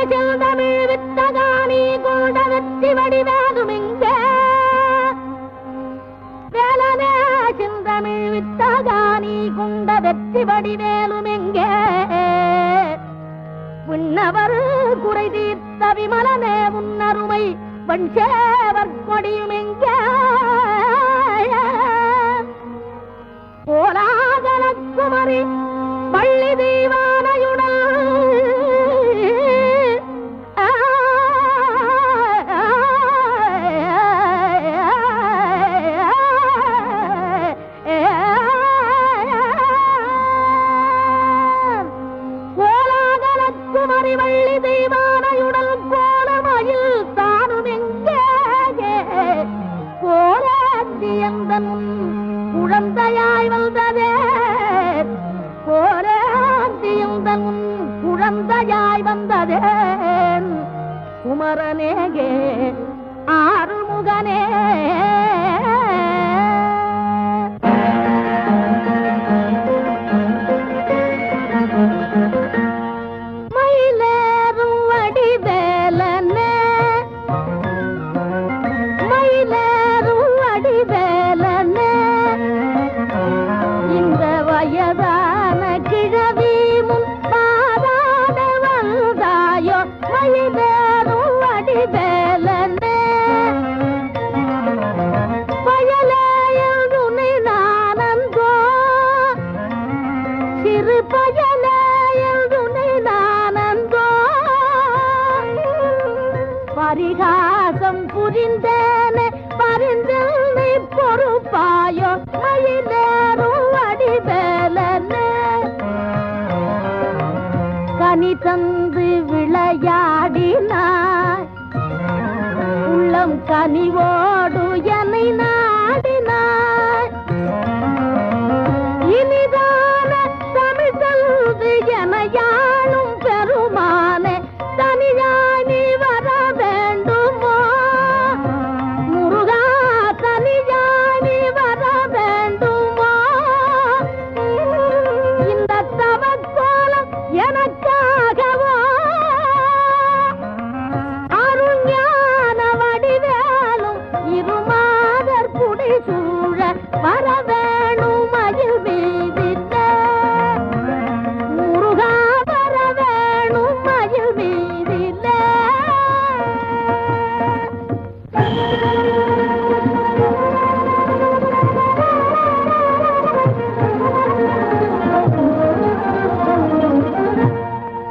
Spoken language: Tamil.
செல்தமிழ் வித்தகாணி கொண்ட வெற்றி வடிவேதுமிங்கே வேலனே செந்தமிழ் வித்தகாணி கொண்ட வெற்றி வடிவேலுமெங்கே விண்ணவர் குறை தீர்த்த விமலனே உன்னருமை வன்சேவர் கொடியுமெங்கே கோலாகல குமரி பள்ளி தெய்வானையுடன் கோலாகல குமரி வள்ளி தெய்வானையுடன் கோலமயில் தானும் எங்கே கோலாத்தியந்தன் குழந்தையாய் வந்ததே கோலாத்தியந்தன் குழந்தையாய் வந்ததே குமரனேகே ஆறுமுகனே மயிலேறும் வடிவேலனே மயிலேறும் வடிவேலனே இந்த வயதான கிழவி முன் பாராட வந்தாயோ மயிலேறும் வடிவேலனே பயலேயல் துணை நானந்தோ சிறு பயலேயல் துணை நானந்தோ பரிகாசம் புரிந்தேனே பரிந்தனை பொறுப்பாயோ மயிலேறும் வடிவேலனே கனி தந்து விளையாடினாய் உள்ளம் கனிவோடு என்னை நாடினாய் இனிதான தமிழ் தந்து எனையாளும் பெருமானே தனியாய் நீ வர வேண்டுமோ முருகா தனியாய் நீ வர வேண்டுமோ இந்த தவக்கோலம் எனக்கா